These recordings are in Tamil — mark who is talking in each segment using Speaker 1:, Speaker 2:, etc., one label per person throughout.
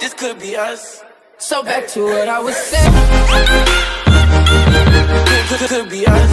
Speaker 1: This could be us.
Speaker 2: So back to what I was saying.
Speaker 1: Could, could, could be us.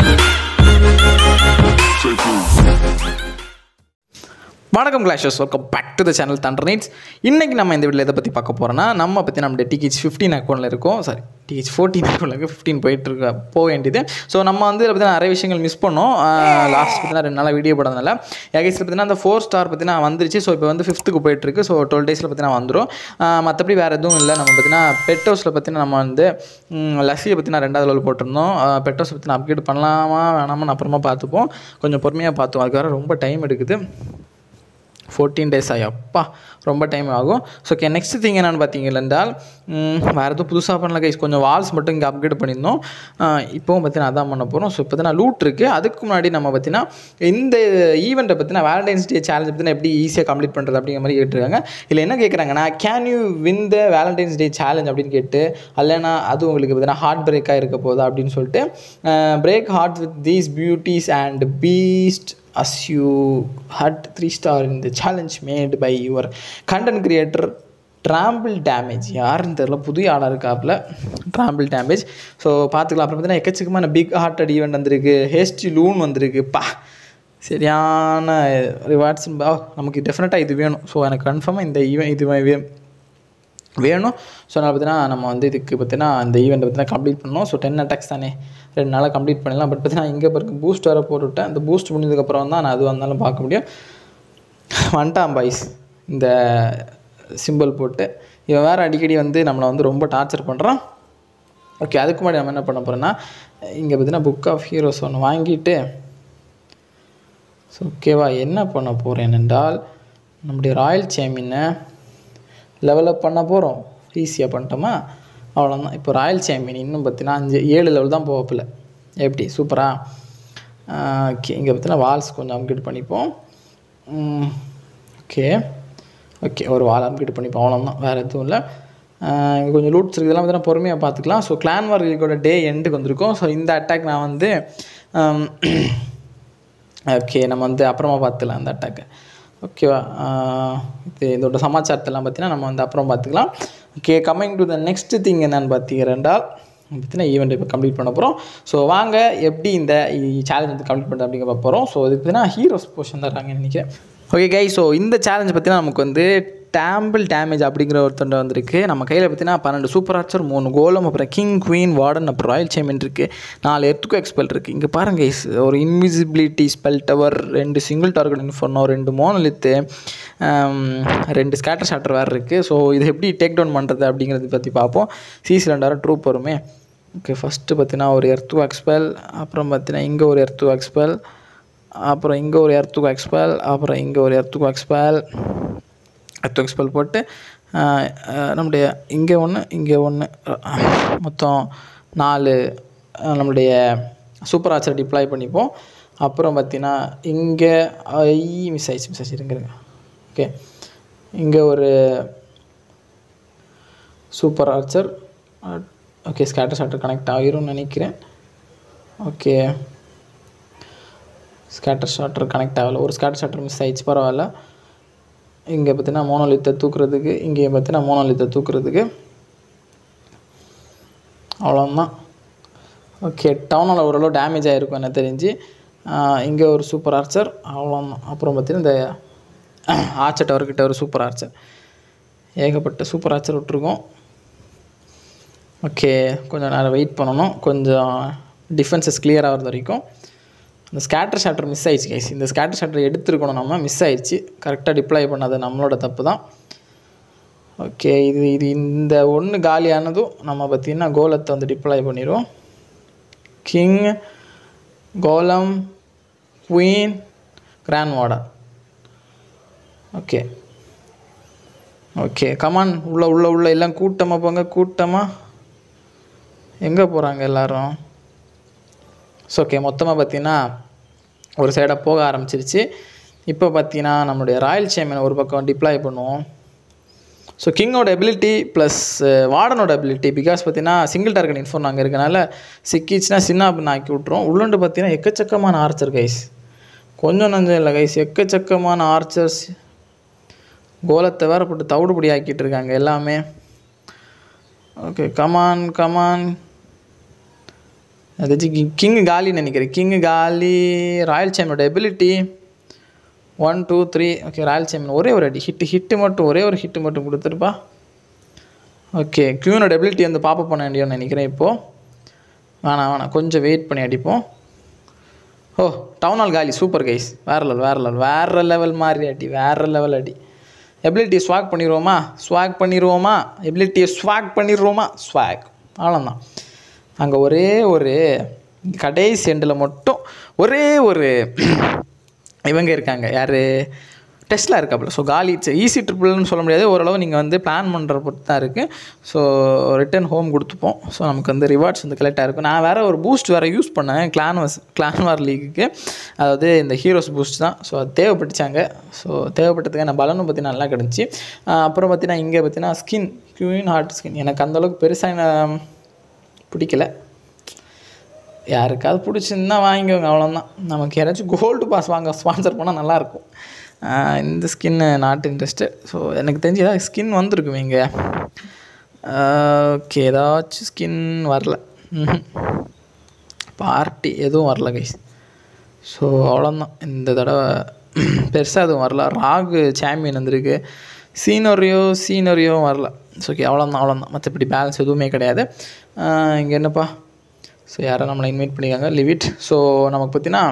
Speaker 3: வணக்கம் clashers welcome back to the channel Thunder Knights இன்றைக்கி நம்ம இந்த வீடியோ எதை பற்றி பார்க்க போகிறோன்னா நம்ம பற்றி நம்மளுடைய டிஹெச் ஃபிஃப்டீன் அக்கௌண்ட்டில் இருக்கோம் சாரி டிஹெச் ஃபோர்டீன் அக்கௌண்ட்டில் ஃபிஃப்டீன் போயிட்டு இருக்க போக வேண்டியது ஸோ நம்ம வந்து இதில் பார்த்தீங்கன்னா நிறைய விஷயங்கள் மிஸ் பண்ணோம் லாஸ்ட் பார்த்தீங்கன்னா ரெண்டு நாளாக வீடியோ போடுறதுனால ஏகேஸில் பார்த்தீங்கன்னா அந்த ஃபோர் ஸ்டார் பார்த்தீங்கன்னா வந்துருச்சு ஸோ இப்போ வந்து ஃபிஃப்த்துக்கு போயிட்டுருக்கு ஸோ டுவெல் டேஸில் பார்த்தீங்கன்னா வந்துடும் மற்றபடி வேறு எதுவும் இல்லை நம்ம பார்த்தீங்கன்னா பெட் ஹவுஸில் பார்த்தீங்கன்னா நம்ம வந்து ம், லஸ்ஸியை பற்றி நான் ரெண்டாவது லெவல் போட்டிருந்தோம் பெட் ஹவுஸ் பற்றி நான் அப்டேட் பண்ணலாமா வேணாமான்னு அப்புறமா பார்த்துப்போம் கொஞ்சம் பொறுமையாக பார்த்தோம் அதுக்கு வேறு ரொம்ப டைம் எடுக்குது ஃபோர்டீன் டேஸ் ஆகி அப்பா ரொம்ப டைம் ஆகும் ஸோ ஓகே நெக்ஸ்ட் திங் என்னென்னு பார்த்தீங்க என்றால் ம், வேறு எதுவும் புதுசாக பண்ணல கைஸ் கொஞ்சம் வால்ஸ் மட்டும் இங்கே அப்கிரேட் பண்ணியிருந்தோம் ஆஹ் இப்போவும் பார்த்தீங்கன்னா அதான் பண்ண போகிறோம் ஸோ இப்போ தான் லூட் இருக்குது அதுக்கு முன்னாடி நம்ம பார்த்தீங்கன்னா இந்த ஈவெண்ட்டை பற்றினா வேலண்டைன்ஸ் டே சேலஞ்ச் பற்றினா எப்படி ஈஸியாக கம்ப்ளீட் பண்ணுறது அப்படிங்கிற மாதிரி கேட்டிருக்காங்க இல்லை என்ன கேட்குறாங்கன்னா can you win the Valentine's Day challenge அப்படின்னு கேட்டு அல்லனா அது உங்களுக்கு பார்த்தீங்கன்னா ஹார்ட் பிரேக்காக இருக்க போதா அப்படின்னு சொல்லிட்டு break heart with these beauties and beast as you had three star in the challenge made by your content creator trample damage யாருன்னு தெரில புதிய ஆளாக இருக்காப்புல ட்ராம்பிள் டேமேஜ் ஸோ பார்த்துக்கலாம் அப்புறம் பார்த்தீங்கன்னா எக்கச்சக்கமான பிக் ஹார்ட்டட் ஈவெண்ட் வந்திருக்கு ஹேஸ்டி லூன் வந்திருக்கு பா சரியான ரிவார்ட்ஸ் நமக்கு டெஃபினட்டாக இது வேணும் ஸோ எனக்கு கன்ஃபார்மாக இந்த ஈவெண்ட் இது வே- வேணும் ஸோ அதனால் பார்த்தீங்கன்னா நம்ம வந்து இதுக்கு பார்த்தீங்கன்னா இந்த ஈவெண்ட்டை பார்த்தீங்கன்னா கம்ப்ளீட் பண்ணோம் ஸோ டென் அட்டாக்ஸ் தானே ரெண்டு நாளாக கம்ப்ளீட் பண்ணிடலாம் பட் பார்த்தீங்கன்னா இங்கே பிறகு பூஸ்ட் வேறு போட்டுவிட்டேன் அந்த பூஸ்ட் முடிஞ்சதுக்கப்புறம் தான் நான் அது வந்தாலும் பார்க்க முடியும் வந்துட்டான் பாய்ஸ் இந்த சிம்பிள் போட்டு இவன் வேறு அடிக்கடி வந்து நம்மளை வந்து ரொம்ப டார்ச்சர் பண்ணுறான் ஓகே அதுக்கு முன்னாடி நம்ம என்ன பண்ண போகிறோன்னா இங்கே பார்த்தீங்கன்னா புக் ஆஃப் ஹீரோஸ் ஒன்று வாங்கிட்டு ஸோ ஓகேவா என்ன பண்ண போகிறேன் என்றால் நம்முடைய ராயல் சேமினை லெவலப் பண்ண போகிறோம் ஈஸியாக பண்ணிட்டோமா அவ்வளோதான் இப்போ ராயல் சாம்பியன் இன்னும் பார்த்தீங்கன்னா அஞ்சு ஏழு லெவல் தான் போகப்பில்ல எப்படி சூப்பரா ஓகே இங்கே பார்த்தீங்கன்னா வால்ஸ் கொஞ்சம் அப்கிரேட் பண்ணிப்போம் ஓகே ஓகே ஒரு வால் அப்கிரேட் பண்ணிப்போம் அவ்வளோதான் வேறு எதுவும் இல்லை இங்கே கொஞ்சம் லூட்ஸ் இருக்குது இதெல்லாம் பார்த்தீங்கன்னா பொறுமையாக பார்த்துக்கலாம் ஸோ கிளான் வார்கோட டே எண்டுக்கு வந்திருக்கோம் ஸோ இந்த அட்டாக் நான் வந்து ஓகே நம்ம வந்து அப்புறமா பார்த்துக்கலாம் அந்த அட்டாக்கை ஓகேவா ஆஹ் இது இதோட சமாச்சாரத்தெல்லாம் பார்த்தீங்கன்னா நம்ம வந்து அப்புறம் பார்த்துக்கலாம் okay coming to the next thing என்னன்னு பார்த்தீங்கன்னா பார்த்தீங்கன்னா ஈவெண்ட் இப்போ கம்ப்ளீட் பண்ண போகிறோம் ஸோ வாங்க எப்படி இந்த சேலஞ்ச் வந்து கம்ப்ளீட் பண்ணுறது அப்படிங்கிற பார்க்க போகிறோம் ஸோ இதுக்கு பார்த்தீங்கன்னா ஹீரோஸ் போர்ஷன் தராங்கன்னு நினைக்கிறேன் ஓகே கை ஸோ இந்த சேலஞ்ச் பார்த்தீங்கன்னா நமக்கு வந்து டேம்பிள் டேமேஜ் அப்படிங்கிற ஒருத்தண்ட வந்திருக்கு நம்ம கையில் பார்த்தீங்கன்னா பன்னெண்டு சூப்பர் ஆர்ச்சர் மூணு கோலம் அப்புறம் கிங் குவீன் வார்டன் அப்புறம் ராயல் சேமன் இருக்குது நாலு எர்த்துக்கோ எக்ஸ்பெல் இருக்குது இங்கே பாருங்க guys, ஒரு இன்விசிபிலிட்டி ஸ்பெல் டவர் ரெண்டு சிங்கிள் டார்கெட் இன்ஃபர்னோ ரெண்டு மோனலித்து ரெண்டு ஸ்கேட்டர் ஷாட்டர் வேறு இருக்குது ஸோ இதை எப்படி டேக் டவுன் பண்ணுறது அப்படிங்கிறத பற்றி பார்ப்போம் சிசி ரெண்டாயிரம் ட்ரூப் வருமே ஓகே ஃபஸ்ட்டு பார்த்தீங்கன்னா ஒரு எர்த்து எக்ஸ்பெல் அப்புறம் பார்த்தீங்கன்னா இங்கே ஒரு எர்த்து எக்ஸ்பெல் அப்புறம் இங்கே ஒரு எர்த்துக்கோ எக்ஸ்பெல் அப்புறம் இங்கே ஒரு எர்த்துக்கோ எக்ஸ்பெல் எர்த்து எக்ஸ்பெல் போட்டு ஆஹ், ஆஹ், நம்முடைய இங்கே ஒன்று இங்கே ஒன்று மொத்தம் நாலு ஆஹ், நம்மளுடைய சூப்பர் ஆச்சர் டிப்ளாய் பண்ணிப்போம் அப்புறம் பார்த்தீங்கன்னா இங்கே ஐ மிஸ் ஆயிடுச்சு மிஸ் ஆயிடுச்சு இருங்க இருங்க ஓகே இங்கே ஒரு super archer okay scattershot connect ஆகிரும்னு நினைக்கிறேன் ஓகே ஸ்கேட்டர் ஷாட்டர் கனெக்ட் ஆகலை ஒரு ஸ்கேட்டர் ஷாட்டர் மிஸ் ஆயிடுச்சு பரவாயில்ல இங்கே பார்த்தீங்கன்னா மோனோலித்தை தூக்குறதுக்கு இங்கே பார்த்தீங்கன்னா மோனோலித்தை தூக்குறதுக்கு அவ்வளோதான் ஓகே டவுனில் ஓரளவு டேமேஜ் ஆகிருக்கும் எனக்கு தெரிஞ்சு இங்கே ஒரு சூப்பர் ஆர்ச்சர் அவ்வளோதான் அப்புறம் பார்த்தீங்கன்னா இந்த ஆர்ச்சர் டவர்கிட்ட ஒரு சூப்பர் ஆர்ச்சர் ஏகப்பட்ட சூப்பர் ஆர்ச்சர் விட்ருக்கோம் ஓகே கொஞ்சம் நேரம் வெயிட் பண்ணணும் கொஞ்சம் டிஃபென்சஸ் கிளியர் ஆகிறது வரைக்கும் அந்த ஸ்கேட்டர் ஷாட்டர் மிஸ் ஆயிடுச்சு கைஸ் இந்த ஸ்கேட்டர் ஷாட்டர் எடுத்துருக்கணும் நம்ம மிஸ் ஆயிடுச்சு கரெக்டாக டிப்ளாய் பண்ணது நம்மளோட தப்பு தான் ஓகே இது இது இந்த ஒன்று காலியானதும் நம்ம பார்த்திங்கன்னா கோலத்தை வந்து டிப்ளாய் பண்ணிடுவோம் king golem queen grand warden okay okay come on உள்ள உள்ள உள்ள எல்லாம் கூட்டமாக போங்க கூட்டமாக எங்கே போகிறாங்க எல்லாரும் ஸோ ஓகே மொத்தமாக பார்த்தீங்கன்னா ஒரு சைடாக போக ஆரம்பிச்சிருச்சு இப்போ பார்த்தீங்கன்னா நம்மளுடைய ராயல் சேமனை ஒரு பக்கம் டிப்ளாய் பண்ணுவோம் ஸோ கிங்கோட எபிலிட்டி ப்ளஸ் வார்டனோட எபிலிட்டி பிகாஸ் பார்த்தீங்கன்னா சிங்கிள் டார்கெட் இன்ஃபோன் அங்கே இருக்கனால சிக்கிச்சுன்னா சின்ன அப்படின்னு ஆக்கி விட்ருவோம் உள்ளுண்டு பார்த்தீங்கன்னா எக்கச்சக்கமான ஆர்ச்சர் கைஸ் கொஞ்சம் நஞ்சம் இல்லை கைஸ் எக்கச்சக்கமான ஆர்ச்சர்ஸ் கோலத்தை வேற போட்டு தவிடுபடி ஆக்கிட்டு இருக்காங்க எல்லாமே ஓகே கமான் கமான் ஏதாச்சும் கிங் காலின்னு நினைக்கிறேன் கிங் காலி ராயல் சேமியோட ability one two three okay royal champion ஒரே ஒரு அடி ஹிட்டு ஹிட்டு மட்டும் ஒரே ஒரு ஹிட்டு மட்டும் கொடுத்துருப்பா ஓகே கியூனோட எபிலிட்டி வந்து பாப்ப பண்ண வேண்டியோன்னு நினைக்கிறேன் இப்போது வேணாம் வேணாம் கொஞ்சம் வெயிட் பண்ணி அடிப்போம் ஓ டவுன் ஹால் காலி சூப்பர் கைஸ் வேற லெவல் வேற லெவல் வேற லெவல் மாதிரி அடி வேற லெவல் அடி எபிலிட்டி ஸ்வாக் பண்ணிடுவோமா ஸ்வாக் பண்ணிடுவோமா எபிலிட்டியை ஸ்வாக் பண்ணிடுவோமா ஸ்வாக் அவ்வளோதான் அங்கே ஒரே ஒரு கடைசி எண்டில் மட்டும் ஒரே ஒரு இவங்க இருக்காங்க யார் டெஸ்ட்லாம் இருக்காப்புல ஸோ காலி இட்ஸ் ஈஸி ட்ரிபிள்னு சொல்ல முடியாது ஓரளவு நீங்கள் வந்து பிளான் பண்ணுற பொறுத்து தான் இருக்குது ஸோ ரிட்டன் ஹோம் கொடுத்துப்போம் ஸோ நமக்கு வந்து ரிவார்ட்ஸ் வந்து கலெக்டாக இருக்கும் நான் வேறு ஒரு பூஸ்ட் வேறு யூஸ் பண்ணேன் கிளான் வஸ் கிளான் வார் லீக்குக்கு அதாவது இந்த ஹீரோஸ் பூஸ்ட் தான் ஸோ அது தேவைப்பட்டுச்சாங்க ஸோ தேவைப்பட்டதுக்கு நான் பலனும் பற்றி நல்லா கிடச்சி அப்புறம் பார்த்தீங்கன்னா இங்கே பார்த்தீங்கன்னா ஸ்கின் க்யூயின் ஹார்ட் ஸ்கின் எனக்கு அந்தளவுக்கு பெருசாக என்ன பிடிக்கல யாருக்காவது பிடிச்சிருந்தா வாங்கிக்கோங்க அவ்வளோதான் நமக்கு யாராச்சும் கோல்டு பாஸ் வாங்க ஸ்பான்சர் பண்ணால் நல்லாயிருக்கும் இந்த ஸ்கின்னு நாட் இன்ட்ரெஸ்டட் ஸோ எனக்கு தெரிஞ்சு ஏதாவது ஸ்கின் வந்திருக்குமே இங்கே ஓகே ஏதாச்சும் ஸ்கின் வரல பார்ட்டி எதுவும் வரல கைஸ் ஸோ அவ்வளோதான் இந்த தடவை பெருசாக எதுவும் வரல ராகு சாம்பியன் வந்திருக்கு சீனரியோ சீனரியோ வரல ஸோ ஓகே அவ்வளோதான் அவ்வளோதான் மற்றபடி பேலன்ஸ் எதுவுமே கிடையாது இங்கே என்னப்பா ஸோ யாரும் நம்மளை இன்வைட் பண்ணியிருக்காங்க லிவிட் ஸோ நமக்கு பார்த்தீங்கன்னா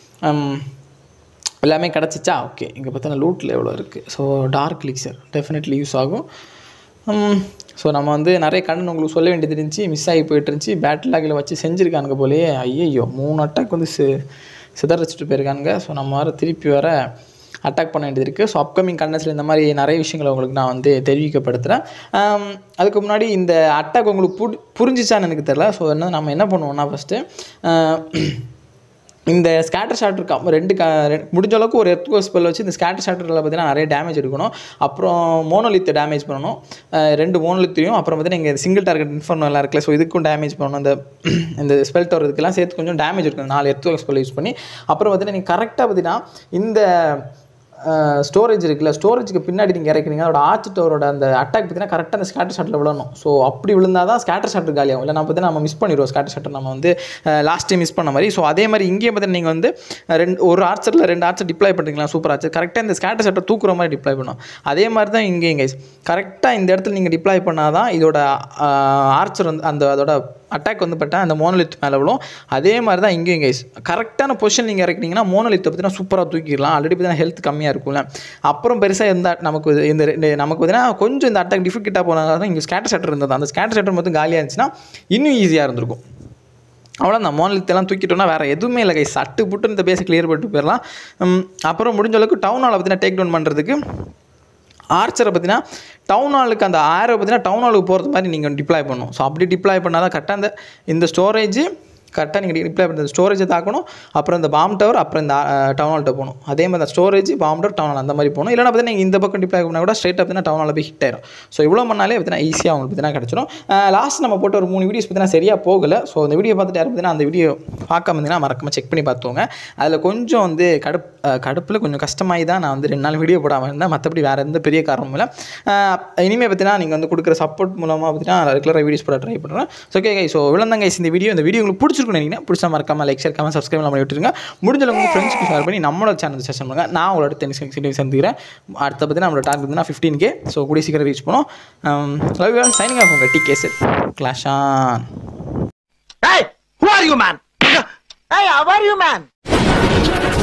Speaker 3: எல்லாமே கிடச்சிச்சா ஓகே இங்கே பார்த்தீங்கன்னா லூட்டில் எவ்வளோ இருக்குது so dark elixir definitely use ஆகும் ஸோ நம்ம வந்து நிறைய கண்ணு உங்களுக்கு சொல்ல வேண்டியது இருந்துச்சு மிஸ் ஆகி போயிட்டு இருந்துச்சு பேட்டில் லாகில் வச்சு செஞ்சுருக்கானுங்க போலயே ஐயையோ மூணு அட்டாக் வந்து சி சிதறச்சிட்டு போயிருக்கானுங்க ஸோ நம்ம வர திருப்பி வர அட்டாக் பண்ண வேண்டியது இருக்குது ஸோ அப்கமிங் கண்டன்ஸில் இந்த மாதிரி நிறைய விஷயங்களை உங்களுக்கு நான் வந்து தெரிவிக்கப்படுத்துகிறேன் அதுக்கு முன்னாடி இந்த அட்டாக் உங்களுக்கு புடி புரிஞ்சிச்சான்னு எனக்கு தெரில ஸோ என்ன நம்ம என்ன பண்ணுவோம்னா ஃபஸ்ட்டு இந்த ஸ்கேட்டர் ஷாட் இருக்கா ரெண்டு க ரெ- முடிஞ்ச அளவுக்கு ஒரு எர்த்கோ ஸ்பெல் வச்சு இந்த ஸ்கேட்டர் ஷாட்டரில் பார்த்தீங்கன்னா நிறைய டேமேஜ் எடுக்கணும் அப்புறம் மோனோலித் டேமேஜ் பண்ணணும் அஹ் ரெண்டு மோனோலித்தையும் அப்புறம் பார்த்தீங்கன்னா இங்கே சிங்கிள் டார்கெட் இன்ஃபர்னோ எல்லாம் இருக்குல்ல ஸோ இதுக்கும் டேமேஜ் பண்ணணும் இந்த இந்த ஸ்பெல் டவர் இதுக்கெல்லாம் சேர்த்து கொஞ்சம் டேமேஜ் இருக்கும் நாலு எர்த்கோ ஸ்பெல் யூஸ் பண்ணி அப்புறம் பார்த்தீங்கன்னா நீங்கள் கரெக்டாக பார்த்தீங்கன்னா இந்த ஸ்டோரேஜ் இருக்குல்ல ஸ்டோரேஜுக்கு பின்னாடி நீங்கள் இறக்குறீங்க அதோட ஆர்ச் டவரோட அந்த அட்டாக் பார்த்தீங்கன்னா கரெக்டாக அந்த ஸ்கேட்டர் ஷாட்டில் விழணும் ஸோ அப்படி விழுந்தால் தான் ஸ்கேட்டர் ஷாட்டர் காலியாகும் இல்லை நம்ம பார்த்தீங்கன்னா நம்ம மிஸ் பண்ணிடுவோம் ஸ்கேட்டர் ஷாட்டர் நம்ம வந்து லாஸ்ட் டைம் மிஸ் பண்ண மாதிரி ஸோ அதே மாதிரி இங்கேயும் பார்த்தீங்கன்னா நீங்கள் வந்து அஹ், ரெண்டு ஒரு ஆர்ச்சரில் ரெண்டு ஆர்ச்சர் டிப்ளை பண்ணுறீங்களா சூப்பர் ஆர்ச்சர் கரெக்டாக இந்த ஸ்கேட்டர் ஷாட்டை தூக்குற மாதிரி டிப்ளை பண்ணும் அதே மாதிரி தான் இங்கேயும் கைஸ் கரெக்டாக இந்த இடத்துல நீங்கள் டிப்ளை பண்ணால் தான் இதோட ஆர்ச்சர் வந்து அந்த அதோட அட்டாக் வந்து பட்டா அந்த மோனலித் மேலே விழும் அதே மாதிரி தான் இங்கேயும் கைஸ் கரெக்டான பொசிஷன் நீங்கள் இறக்குனீங்கன்னா மோனலித்தை பார்த்தீங்கன்னா சூப்பராக தூக்கிடலாம் ஆல்ரெடி பார்த்தீங்கன்னா ஹெல்த் கம்மியாக இருக்கும்ல அப்புறம் பெருசாக எந்த நமக்கு இது- இந்த ரெண்டு- நமக்கு பார்த்தீங்கன்னா கொஞ்சம் இந்த அட்டாக் டிஃபிகல்ட்டாக போனாங்க தான் இங்கே ஸ்கேட்டர் ஷட்டர் இருந்தது அந்த ஸ்கேட்டர் ஷட்டர் மட்டும் காலியாக இருந்துச்சுன்னா இன்னும் ஈஸியாக இருந்திருக்கும் அவ்வளோதான் மோனலித்தெல்லாம் தூக்கிட்டோம்னா வேறு எதுவுமே இல்லை கை சட்டு புட்டு இந்த பேஸை கிளியர் பண்ணிட்டு போயிடலாம் உம், அப்புறம் முடிஞ்ச அளவுக்கு டவுன் ஹாலை பார்த்தீங்கன்னா டேக் டவுன் பண்ணுறதுக்கு ஆர்ச்சரை பார்த்தீங்கன்னா டவுன் ஹாலுக்கு அந்த ஆரோ பார்த்தீங்கன்னா டவுன் ஹாலுக்கு போகிறது மாதிரி நீங்கள் டிப்ளாய் பண்ணணும் ஸோ அப்படி டிப்ளாய் பண்ணால் தான் கரெக்டாக அந்த இந்த ஸ்டோரேஜ் கரெக்டாக நீங்கள் டிப்ளாய் பண்ணுறது ஸ்டோரேஜை தாக்கணும் அப்புறம் இந்த பாம் டவர் அப்புறம் இந்த டவுன் ஹால்கிட்ட போகணும் அதே மாதிரி storage bomb tower town hall அந்த மாதிரி போகணும் இல்லைனா பார்த்தீங்கன்னா நீங்கள் இந்த பக்கம் டிப்ளாய் பண்ணால் கூட ஸ்ட்ரைட்டாக பார்த்தீங்கன்னா டவுன் ஹாலில் போய் ஹிட் ஆயிரும் ஸோ இவ்வளோ பண்ணாலே பார்த்தீங்கன்னா ஈஸியாக உங்களுக்கு பார்த்தீங்கன்னா கிடச்சிரும் லாஸ்ட் நம்ம போட்ட ஒரு மூணு வீடியோஸ் பார்த்தீங்கன்னா சரியாக போகல ஸோ அந்த வீடியோ பார்த்துட்டு யாரும் பார்த்தீங்கன்னா அந்த வீடியோ பார்க்காம இருந்தீங்கன்னா மறக்காம செக் பண்ணி பார்த்துக்கோங்க அதில் கொஞ்சம் வந்து கடுப் கடுப்பில் கொஞ்சம் கஷ்டமாகி தான் நான் வந்து ரெண்டு நாள் வீடியோ போடாமல் இருந்தேன் மற்றபடி வேறு எந்த பெரிய காரணமும் இல்லை இனிமேல் பார்த்தீங்கன்னா நீங்கள் வந்து கொடுக்குற சப்போர்ட் மூலமாக பார்த்தீங்கன்னா ரெகுலராக வீடியோஸ் போட ட்ரை பண்ணுறேன் ஸோ ஓகே கை ஸோ விழுந்தாங்க guys இந்த வீடியோ இந்த வீடியோ உங்களுக்கு பிடிச்சிருக்குன்னு நினைக்கிறேன் பிடிச்சா மறக்காம லைக் ஷேர் கமெண்ட் சப்ஸ்கிரைப் பண்ணி விட்டுருங்க முடிஞ்ச அளவுக்கு உங்கள் ஃப்ரெண்ட்ஸ்க்கு ஷேர் பண்ணி நம்மளோட சேனல் செஷன் பண்ணுங்க நான் உங்களோட டென்னிஸ் வீடியோ சந்திக்கிறேன் அடுத்த பார்த்தீங்கன்னா நம்மளோட டார்கெட் பார்த்தீங்கன்னா ஃபிஃப்டீன் கே ஸோ கூடிய சீக்கிரம் ரீச் பண்ணோம் லவ் யூ சைனிங் ஆஃப் உங்கள் டி கேஸ் clash on
Speaker 4: Hey, who are you, man? Hey, how are you, man?